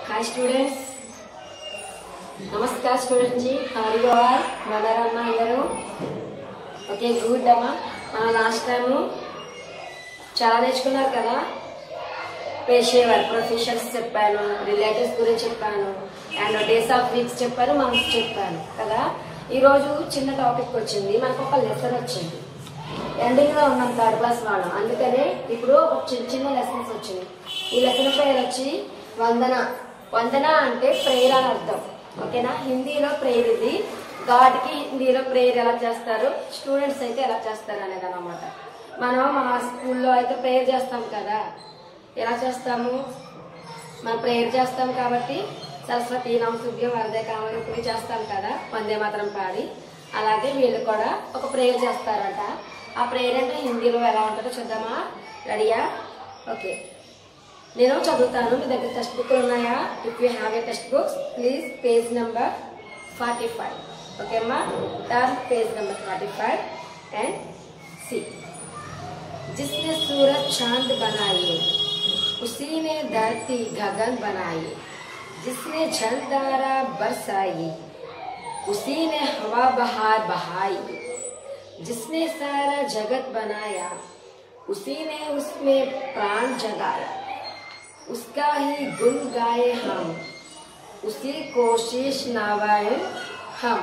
hi students నమస్కార్ student జీ hi all బాగున్నారమ్మా అందరూ ఓకే గుడ్ అమ్మా మనం లాస్ట్ టైము చాలా నేర్చుకున్నారు కదా పేషేవర్ ప్రొఫెషన్స్ చెప్పాను రిలేటివ్స్ గురించి చెప్పాను అండ్ డేస్ ఆఫ్ వీక్స్ చెప్పాను మంత్స్ చెప్పాను కదా ఈరోజు చిన్న టాపిక్ వచ్చింది మనకు ఒక లెసన్ వచ్చింది ఎండింగ్ లో ఉన్నాం థర్డ్ క్లాస్ వాళ్ళం అందుకనే ఇప్పుడు ఒక చిన్న చిన్న లెసన్స్ వచ్చింది ఈ లెసన్ పేరు వచ్చి వందన వందన అంటే ప్రేయర్ అని అర్థం ఓకేనా హిందీలో ప్రేయర్ ఇది గాడ్ కి హిందీలో ప్రేయర్ ఎలా చేస్తారు స్టూడెంట్స్ అయితే ఎలా చేస్తారు అనేది అనమాట మనం మన స్కూల్లో అయితే ప్రేయర్ చేస్తాం కదా ఎలా చేస్తాము మనం ప్రేయర్ చేస్తాం కాబట్టి సరస్వతి నమసుభ్యం వరదే కామని చేస్తాం కదా వందే మాత్రం పాడి అలాగే వీళ్ళు కూడా ఒక ప్రేయర్ చేస్తారట ఆ ప్రేయర్ అంటే హిందీలో ఎలా ఉంటుందో చూద్దామా రెడీయా ఓకే నేను చదువుతాను మీ దగ్గర టెక్స్ట్ బుక్లు ఉన్నాయా if you have a text books please page number forty five okay అమ్మా turn page number forty five and see जिसने सूरज चांद बनाए उसी ने धरती गगन बनाए जिसने जलधारा बरसाई उसी ने हवा बहार बहाई जिसने सारा जगत बनाया उसी ने उसमें प्राण जगाया उसका ही गुण गाए हम उसी कोशिश नवाए हम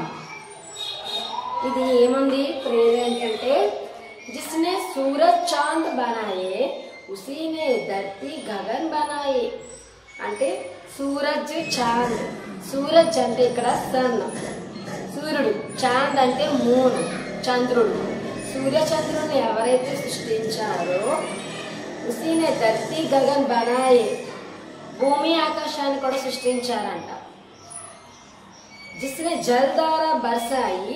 ఇది ఏముంది ప్రేమ ఏంటంటే जिसने सूरज चांद बनाए उसी ने धरती गगन बनाए అంటే సూరజ్ చాంద్ సూరజ్ అంటే ఇక్కడ సన్ సూర్యుడు చాంద్ అంటే మూన్ చంద్రుడు సూర్య చంద్రుని ఎవరైతే సృష్టించారో ఉసీనే ధర్తీ గగన్ బనాయే భూమి ఆకాశాన్ని కూడా సృష్టించారంట జిస్నే జల్ ద్వారా బర్సాయి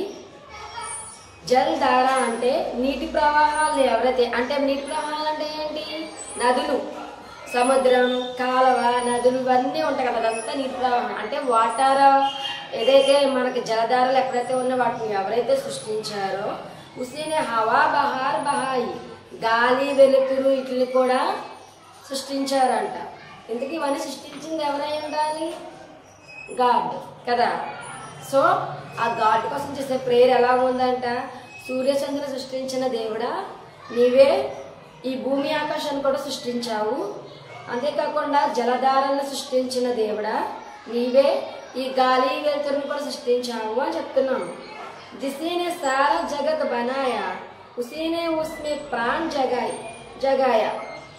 జల్ ధార అంటే నీటి ప్రవాహాలు ఎవరైతే అంటే నీటి ప్రవాహాలు అంటే ఏంటి నదులు సముద్రం కాలువ నదులు ఇవన్నీ ఉంటాయి కదా అదంతా నీటి ప్రవాహం అంటే వాటర్ ఏదైతే మనకి జలధారలు ఎక్కడైతే ఉన్న వాటిని ఎవరైతే సృష్టించారో ఉసీనే హవా బహార్ బహాయి గాలి వెలుతురు వీటిని కూడా సృష్టించారంట ఇందుకు ఇవన్నీ సృష్టించింది ఎవరై ఉండాలి గాడ్ కదా సో ఆ గాడ్ కోసం చేసే ప్రేయర్ ఎలా ఉందంట సూర్యచంద్ర సృష్టించిన దేవుడా నీవే ఈ భూమి ఆకాశాన్ని కూడా సృష్టించావు అంతేకాకుండా జలధారలను సృష్టించిన దేవుడా నీవే ఈ గాలి వెలుతురుని కూడా సృష్టించావు అని చెప్తున్నాము జిసీనే సారా జగత్ బనాయా ఉసీనే ఉస్మే ప్రాణ్ జగాయ్ జగాయా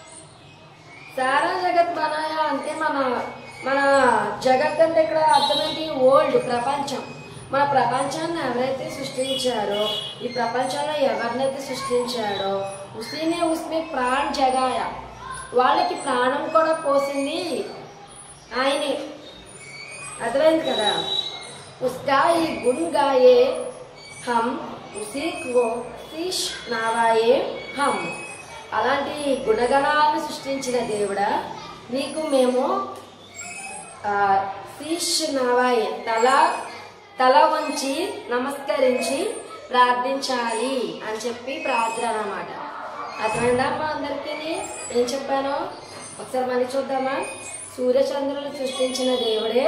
సారా జగత్ బనాయా అంటే మన మన జగత్ అంటే ఇక్కడ అర్థమేంటి ఓల్డ్ ప్రపంచం మన ప్రపంచాన్ని ఎవరైతే సృష్టించారో ఈ ప్రపంచంలో ఎవరినైతే సృష్టించాడో ఉసీనే ఉస్మే ప్రాణ్ జగాయ వాళ్ళకి ప్రాణం కూడా పోసింది ఆయనే అర్థమైంది కదా ఉస్కా ఈ గుణ్ గాయే హమ్ ఉసీ కో ఫిష్ నావాయే హమ్ అలాంటి గుణగణాలను సృష్టించిన దేవుడా నీకు మేము ఆ, శీష్ నవాయ్ తల తల వంచి నమస్కరించి ప్రార్థించాలి అని చెప్పి ప్రార్థన అన్నమాట అర్థమైందా అమ్మా అందరికీ ఏం చెప్పాను ఒకసారి మళ్ళీ చూద్దామా సూర్యచంద్రులు సృష్టించిన దేవుడే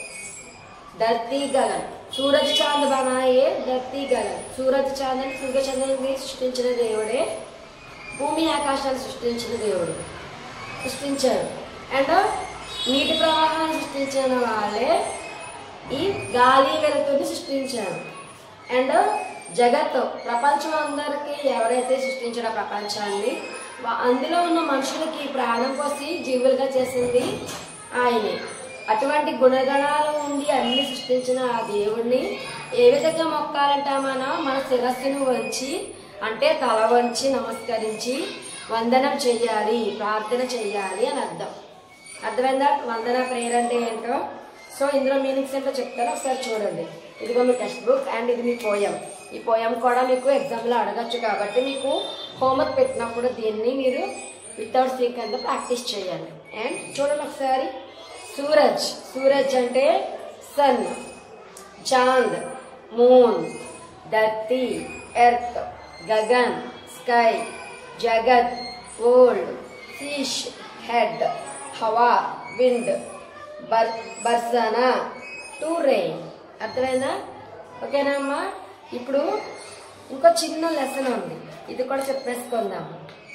ధర్తీ గగన్ సూరజ్ చాంద్ బనాయే ధర్తీ గగన్ సూరజ్ చాంద్ అని సూర్యచంద్రుని సృష్టించిన దేవుడే భూమి ఆకాశాన్ని సృష్టించిన దేవుడు సృష్టించాడు అండ్ నీటి ప్రవాహాన్ని సృష్టించిన వాళ్ళే ఈ గాలి వెలుతుని సృష్టించారు అండ్ జగత్ ప్రపంచం అందరికీ ఎవరైతే సృష్టించారో ప్రపంచాన్ని వా- అందులో ఉన్న మనుషులకి ప్రాణం పోసి జీవులుగా చేసింది ఆయనే అటువంటి గుణగణాలు ఉండి అన్ని సృష్టించిన ఆ దేవుణ్ణి ఏ విధంగా మొక్కాలంట మనం మన శిరస్సును వంచి అంటే తల వంచి నమస్కరించి వందనం చెయ్యాలి ప్రార్థన చెయ్యాలి అని అర్థం అర్థమైందా వందన ప్రేయర్ అంటే ఏంటో సో ఇందులో మీనింగ్స్ ఏంటో చెప్తాను ఒకసారి చూడండి ఇదిగో మీ టెక్స్ట్ బుక్ అండ్ ఇది మీ పోయం ఈ పోయం కూడా మీకు ఎగ్జామ్లో అడగచ్చు కాబట్టి మీకు హోంవర్క్ పెట్టినప్పుడు దీన్ని మీరు వితౌట్ సింక్ అంతా ప్రాక్టీస్ చేయాలి అండ్ చూడండి ఒకసారి సూరజ్ సూరజ్ అంటే సన్ చాంద్ మూన్ ధర్తి ఎర్త్ గగన్ స్కై జగత్ వరల్డ్ ఫిష్ హెడ్ హవా విండ్ బర్ బర్సనా టు రెయిన్ అర్థమైందా ఓకేనా అమ్మా ఇప్పుడు ఇంకో చిన్న లెసన్ ఉంది ఇది కూడా చెప్పేసుకుందాం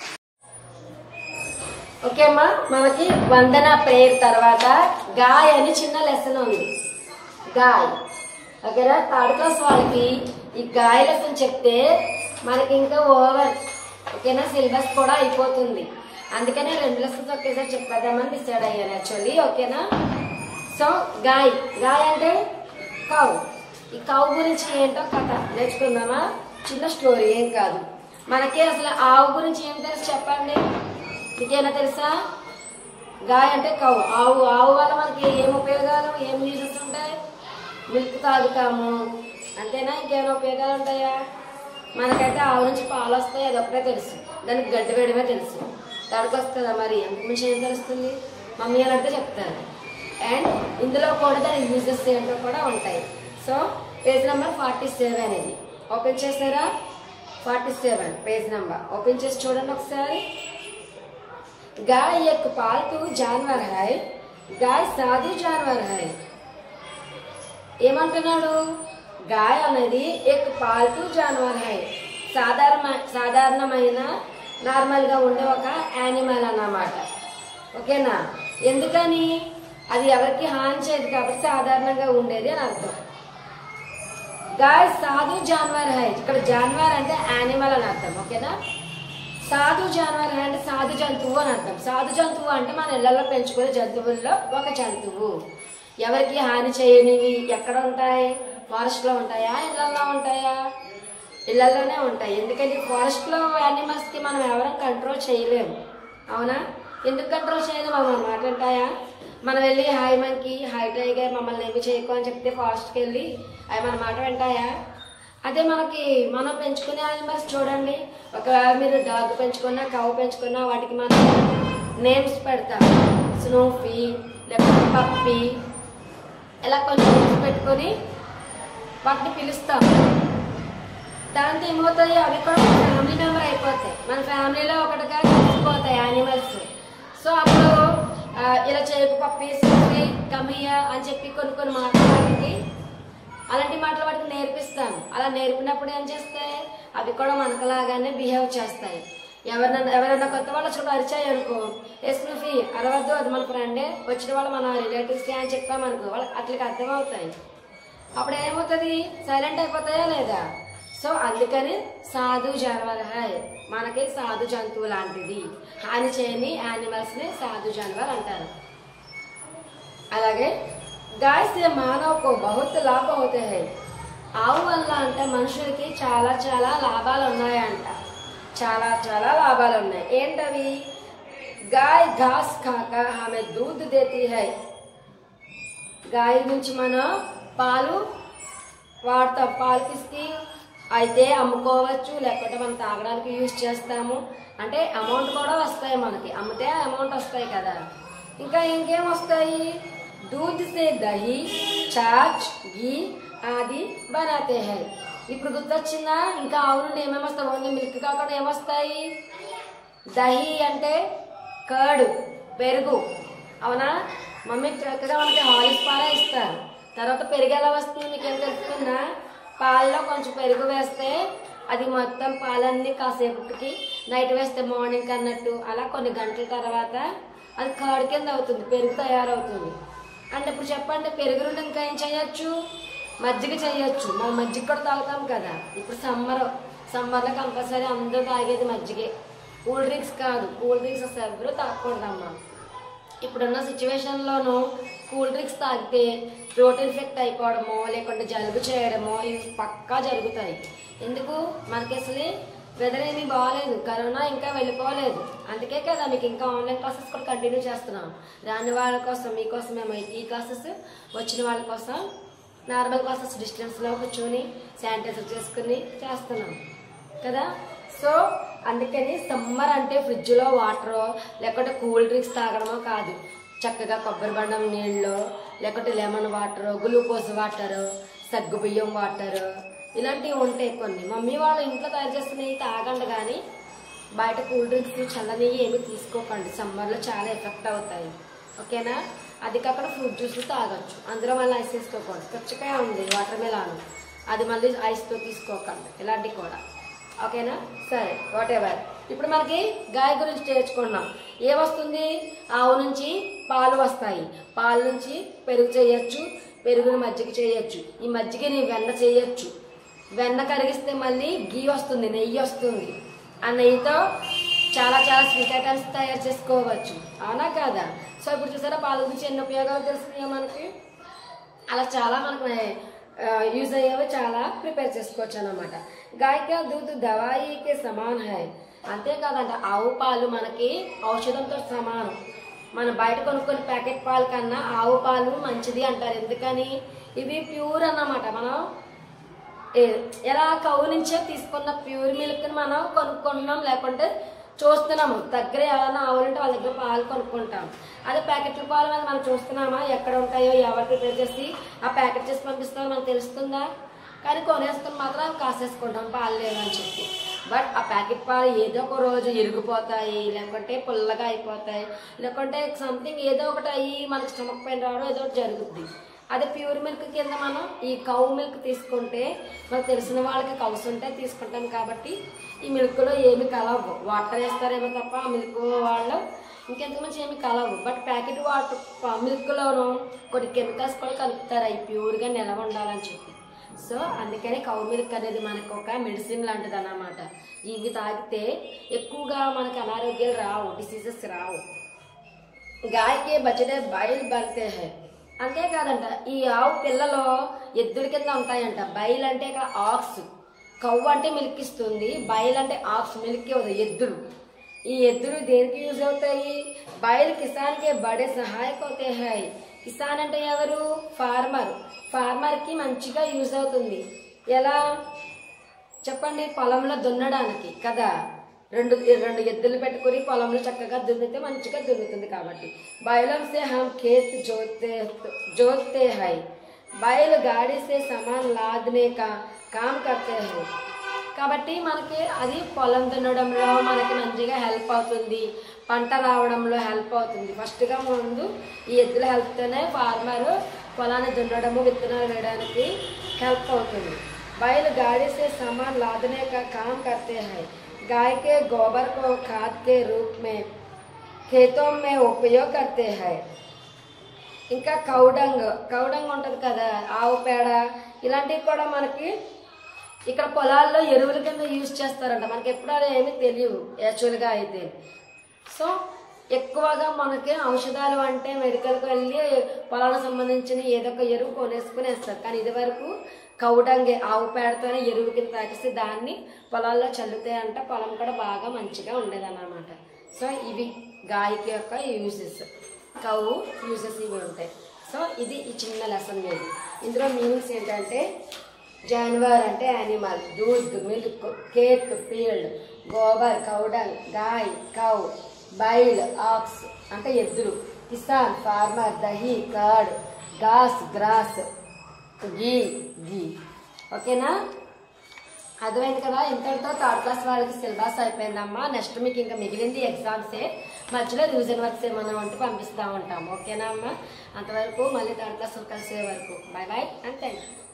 ఓకే అమ్మా మనకి వందన ప్రేయర్ తర్వాత గాయ్ అని చిన్న లెసన్ ఉంది గాయ్ ఓకేనా థర్డ్ క్లాస్ వాళ్ళకి ఈ గాయ లెసన్ చెప్తే మనకి ఇంకా ఓవర్ ఓకేనా సిలబస్ కూడా అయిపోతుంది అందుకనే రెండు లెసన్స్ ఒకేసారి చెప్పేద్దామని డిసైడ్ అయ్యాను యాక్చువల్లీ ఓకేనా సో గాయ్ గాయ్ అంటే కౌ ఈ కౌ గురించి ఏంటో కథ నేర్చుకుందామా చిన్న స్టోరీ ఏం కాదు మనకి అసలు ఆవు గురించి ఏం తెలుసు చెప్పండి మీకేనా తెలుసా గాయ అంటే కౌ ఆవు ఆవు వల్ల మనకి ఏం ఉపయోగాలు ఏం యూజెస్ ఉంటాయి మిల్క్ తాగుతాము అంతేనా ఇంకేమైనా ఉపయోగాలు ఉంటాయా మనకైతే ఆవు నుంచి పాలు వస్తాయి అది ఒకటే తెలుసు దానికి గడ్డి వేయడమే తెలుసు తడకు వస్తుందా మరి అంత మించి ఏం తెలుస్తుంది మమ్మీ అని అంటే చెప్తారు అండ్ ఇందులో కూడా దాని యూజెస్ ఏంటో కూడా ఉంటాయి so page number forty seven ఇది ఓపెన్ చేసారా forty seven page number open చేసి చూడండి ఒకసారి गाय एक पालतू जानवर है गाय సాధు జానవర్ హై ఏమంటున్నాడు గాయ అనేది ఎక్ పాల్తూ జానవర్ హై సాధారణ సాధారణమైన నార్మల్గా ఉండే ఒక యానిమల్ అన్నమాట ఓకేనా ఎందుకని అది ఎవరికి హాని చేయదు కాబట్టి సాధారణంగా ఉండేది అని అర్థం గాయ సాధు జానవర్ హై ఇక్కడ జానవర్ అంటే యానిమల్ అని అర్థం ఓకేనా సాధు జానవర్ అంటే సాధు జంతువు అని అర్థం సాధు జంతువు అంటే మన ఇళ్లలో పెంచుకునే జంతువుల్లో ఒక జంతువు ఎవరికి హాని చేయనివి ఎక్కడ ఉంటాయి ఫారెస్ట్ లో ఉంటాయా ఇళ్లలో ఉంటాయా ఇళ్లలోనే ఉంటాయి ఎందుకంటే ఫారెస్ట్ లో యానిమల్స్ కి మనం ఎవరం కంట్రోల్ చేయలేము అవునా ఎందుకు కంట్రోల్ చేయలేము అవి మన మాట ఉంటాయా మనం వెళ్ళి హాయ్ మనకి హాయ్ టైగర్ మమ్మల్ని ఏమి చేయకు అని చెప్తే ఫారెస్ట్కి వెళ్ళి అవి మన మాట వింటాయా అదే మనకి మనం పెంచుకునే యానిమల్స్ చూడండి ఒకవేళ మీరు డాగ్ పెంచుకున్నా కవ్ పెంచుకున్నా వాటికి మనం నేమ్స్ పెడతాం స్నూఫీ లేకపోతే పప్పి ఇలా కొంచెం నేమ్స్ పెట్టుకొని వాటిని పిలుస్తాం దాంతో ఏమవుతాయి అవి కూడా మన ఫ్యామిలీ మెంబర్ అయిపోతాయి మన ఫ్యామిలీలో ఒకటిగా కలిసిపోతాయి యానిమల్స్ సో అప్పుడు ఆ, ఇలా చేయకు పప్పి స్నూఫీ కమియా అని చెప్పి కొన్ని కొన్ని మాట్లాడడానికి అలాంటి మాటలు వాటికి నేర్పిస్తాను అలా నేర్పినప్పుడు ఏం చేస్తాయి అవి కూడా మనకులాగానే బిహేవ్ చేస్తాయి ఎవరినైనా ఎవరైనా కొత్త వాళ్ళు చూడ అరిచాయి అనుకో ఎస్నుఫీ అరవద్దు అది మన ఫ్రెండే వచ్చిన వాళ్ళు మన రిలేటివ్స్ అని చెప్పామనుకో వాళ్ళకి అట్లకి అర్థమవుతాయి అప్పుడు ఏమవుతుంది సైలెంట్ అయిపోతాయా లేదా సో అందుకని సాధు జానవర్ హై మనకి సాధు జంతువు లాంటిది హాని చేయని యానిమల్స్ ని సాధు జానవర్ అంటారు అలాగే गाय से मानव को बहुत లాభ होते हैं ఆవు వల్ల అంటే మనుషులకి చాలా చాలా లాభాలు ఉన్నాయంట చాలా చాలా లాభాలు ఉన్నాయి ఏంటవి గాయ ఘాస్ కాక ఆమె దూద్ దేతి హై గాయ నుంచి మనం పాలు వాడతాం పాలు పిసికి అయితే అమ్ముకోవచ్చు లేకపోతే మనం తాగడానికి యూజ్ చేస్తాము అంటే అమౌంట్ కూడా వస్తాయి మనకి అమ్మితే అమౌంట్ వస్తాయి కదా ఇంకా ఇంకేం వస్తాయి दूध से दही छाछ घी ఆది బనాతే హై ఇప్పుడు గుర్తొచ్చిందా ఇంకా ఆవు నుండి ఏమేమి వస్తాయి ఓన్లీ మిల్క్ కాకుండా ఏమొస్తాయి దహి అంటే కర్డ్ పెరుగు అవునా మమ్మీ చక్కగా మనకి హాలిస్ పాలే ఇస్తారు తర్వాత పెరుగు ఎలా వస్తుంది మీకు ఏం తెలుస్తుందా పాలలో కొంచెం పెరుగు వేస్తే అది మొత్తం పాలన్నీ కాసేపటికి నైట్ వేస్తే మార్నింగ్ అన్నట్టు అలా కొన్ని గంటల తర్వాత అది కర్డ్ కింద అవుతుంది పెరుగు తయారవుతుంది అంటే ఇప్పుడు చెప్పండి పెరుగు నుండి ఇంకా ఏం చేయొచ్చు మజ్జిగ చేయొచ్చు మనం మజ్జిగ కూడా తాగుతాం కదా ఇప్పుడు సమ్మర్ సమ్మర్లో కంపల్సరీ అందరూ తాగేది మజ్జిగే కూల్ డ్రింక్స్ కాదు కూల్ డ్రింక్స్ అసలు ఎవరు తాగకూడదమ్మా ఇప్పుడున్న సిచ్యువేషన్లోనూ కూల్ డ్రింక్స్ తాగితే థ్రోట్ ఇన్ఫెక్ట్ అయిపోవడమో లేకుంటే జలుబు చేయడమో ఇవి పక్కా జరుగుతాయి ఎందుకు మనకి అసలు వెదర్ ఏమీ బాగాలేదు కరోనా ఇంకా వెళ్ళిపోలేదు అందుకే కదా మీకు ఇంకా ఆన్లైన్ క్లాసెస్ కూడా కంటిన్యూ చేస్తున్నాం రాని వాళ్ళ కోసం మీకోసం మేము ఈ క్లాసెస్ వచ్చిన వాళ్ళ కోసం నార్మల్ క్లాసెస్ డిస్టెన్స్లో కూర్చొని శానిటైజర్ చేసుకుని చేస్తున్నాం కదా సో అందుకని సమ్మర్ అంటే ఫ్రిడ్జ్లో వాటరో లేకుంటే కూల్ డ్రింక్స్ తాగడమో కాదు చక్కగా కొబ్బరి బండం నీళ్ళు లేకుంటే లెమన్ వాటర్ గ్లూకోజ్ వాటర్ సగ్గు బియ్యం వాటర్ ఇలాంటివి ఉంటాయి కొన్ని మమ్మీ వాళ్ళు ఇంట్లో తయారు చేస్తున్నవి తాగండి కానీ బయట కూల్ డ్రింక్స్ చల్లని ఏమి తీసుకోకండి సమ్మర్లో చాలా ఎఫెక్ట్ అవుతాయి ఓకేనా అది కాకుండా ఫ్రూట్ జ్యూస్లు తాగొచ్చు అందులో మళ్ళీ ఐస్ తీసుకోకూడదు పుచ్చకాయ ఉంది వాటర్ మిలాన్ అది మళ్ళీ ఐస్తో తీసుకోకండి ఇలాంటివి కూడా ఓకేనా సరే వాట్ ఎవర్ ఇప్పుడు మనకి గాయ గురించి నేర్చుకున్నాం ఏమొస్తుంది ఆవు నుంచి పాలు వస్తాయి పాలు నుంచి పెరుగు చేయొచ్చు పెరుగుని మజ్జిగ చేయొచ్చు ఈ మజ్జిగని వెన్న చేయొచ్చు వెన్న కరిగిస్తే మళ్ళీ గీ వస్తుంది నెయ్యి వస్తుంది ఆ నెయ్యితో చాలా చాలా స్వీట్ ఐటమ్స్ తయారు చేసుకోవచ్చు అవునా కాదా సో ఇప్పుడు చూసారా పాల గురించి ఎన్ని ఉపయోగాలు తెలుస్తున్నాయో మనకి అలా చాలా మనకు యూజ్ అయ్యేవి చాలా ప్రిపేర్ చేసుకోవచ్చు అనమాట గాయక దూద్ దవాయికి సమాన్ హై అంతేకాదంట ఆవు పాలు మనకి ఔషధంతో సమానం మనం బయట కొనుక్కొని ప్యాకెట్ పాలు కన్నా ఆవు పాలు మంచిది అంటారు ఎందుకని ఇవి ప్యూర్ అన్నమాట మనం ఏ- ఎలా కవు నుంచే తీసుకున్న ప్యూర్ మిల్క్ ని మనం కొనుక్కుంటున్నాం లేకుంటే చూస్తున్నాము దగ్గర ఎవరైనా ఆవులుంటే వాళ్ళ దగ్గర పాలు కొనుక్కుంటాం అదే ప్యాకెట్ల పాలు మీద మనం చూస్తున్నామా ఎక్కడ ఉంటాయో ఎవరు ప్రిపేర్ చేసి ఆ ప్యాకెట్ చేసి పంపిస్తారో మనకు తెలుస్తుందా కానీ కొనేసుకుని మాత్రం కాసేసుకుంటాం పాలు లేవని చెప్పి బట్ ఆ ప్యాకెట్ పాలు ఏదో ఒక రోజు ఇరిగిపోతాయి లేకుంటే పుల్లగా అయిపోతాయి లేకుంటే సంథింగ్ ఏదో ఒకటి అయ్యి మనకి స్టమక్ పెయిన్ రావడం ఏదో ఒకటి జరుగుద్ది అదే ప్యూర్ మిల్క్ కింద మనం ఈ కౌ మిల్క్ తీసుకుంటే మనకు తెలిసిన వాళ్ళకి కౌస్ ఉంటే తీసుకుంటాం కాబట్టి ఈ మిల్క్లో ఏమి కలవు వాటర్ వేస్తారేమో తప్ప ఆ మిల్క్ వాళ్ళు ఇంకెంతకు మంచి ఏమి కలవు బట్ ప్యాకెట్ వాటర్ మిల్క్లోనూ కొన్ని కెమికల్స్ కూడా కలుపుతారు అవి ప్యూర్గా నిలవ ఉండాలని చెప్పి సో అందుకని కౌ మిల్క్ అనేది మనకు ఒక మెడిసిన్ లాంటిది అన్నమాట ఇవి తాగితే ఎక్కువగా మనకి అనారోగ్యాలు రావు డిసీజెస్ రావు గాయకే బచ్చడే బయలు బలితే హై అంతేకాదంట ఈ ఆవు పిల్లలో ఎద్దుల కింద ఉంటాయంట బయలు అంటే ఇక్కడ ఆక్స్ కవ్వు అంటే మిల్క్ ఇస్తుంది బయలు అంటే ఆక్స్ మిల్క్ ఇవ్వదు ఎద్దులు ఈ ఎద్దులు దేనికి యూజ్ అవుతాయి బయలు కిసాన్కే బడే సహాయక అవుతాయి హై కిసాన్ అంటే ఎవరు ఫార్మర్ ఫార్మర్కి మంచిగా యూజ్ అవుతుంది ఎలా చెప్పండి పొలంలో దున్నడానికి కదా రెండు రెండు ఎద్దులు పెట్టుకుని పొలంలో చక్కగా దున్నితే మంచిగా దున్నుతుంది కాబట్టి బయలం సే హమ్ खेत जोतते जोतते है बैल गाड़ी से सामान लादने का काम करते हैं కాబట్టి మనకి అది పొలం దున్నడంలో మనకి మంచిగా హెల్ప్ అవుతుంది పంట రావడంలో హెల్ప్ అవుతుంది ఫస్ట్గా ముందు ఈ ఎద్దుల హెల్ప్తోనే ఫార్మర్ పొలాన్ని దున్నడము విత్తనాలు వేయడానికి हेल्प అవుతుంది बैल गाड़ी से सामान लादने का काम करते हैं गाय के गोबर को खाद के रूप में खेतों में उपयोग करते हैं ఇంకా కౌడంగ్ కౌడంగ్ ఉంటుంది కదా ఆవు పేడ ఇలాంటివి కూడా మనకి ఇక్కడ పొలాల్లో ఎరువుల కింద యూజ్ చేస్తారంట మనకి ఎప్పుడు అది ఏమీ తెలియవు యాక్చువల్గా అయితే సో ఎక్కువగా మనకి ఔషధాలు అంటే మెడికల్కి వెళ్ళి పొలానికి సంబంధించిన ఏదో ఒక ఎరువు కొనేసుకుని వేస్తారు కానీ ఇది వరకు కౌడంగే ఆవు పేడతోనే ఎరువు కింద తాకిస్తే దాన్ని పొలాల్లో చల్లుతాయి అంటే పొలం కూడా బాగా మంచిగా ఉండేదన్నమాట సో ఇవి గాయకి యొక్క యూజెస్ కౌ యూజెస్ ఇవి ఉంటాయి సో ఇది ఈ చిన్న లెసన్ మీద ఇందులో మీనింగ్స్ ఏంటంటే జాన్వర్ అంటే యానిమల్ దూద్ మిల్క్ కేత్ ఫీల్డ్ గోబర్ కౌడంగ్ గాయ్ కౌ బైల్ ఆక్స్ అంటే ఎద్దులు కిసాన్ ఫార్మర్ దహి కర్డ్ గాస్ గ్రాస్ గీ గీ ఓకేనా అర్థమైంది కదా ఇంతటితో థర్డ్ క్లాస్ వాళ్ళకి సిలబస్ అయిపోయిందమ్మా నెక్స్ట్ మీకు ఇంకా మిగిలింది ఎగ్జామ్సే మధ్యలో రివిజన్ వర్క్స్ ఏమన్నా ఉంటే పంపిస్తూ ఉంటాము ఓకేనా అమ్మా అంతవరకు మళ్ళీ థర్డ్ క్లాస్ కలిసే వరకు bye bye and thank you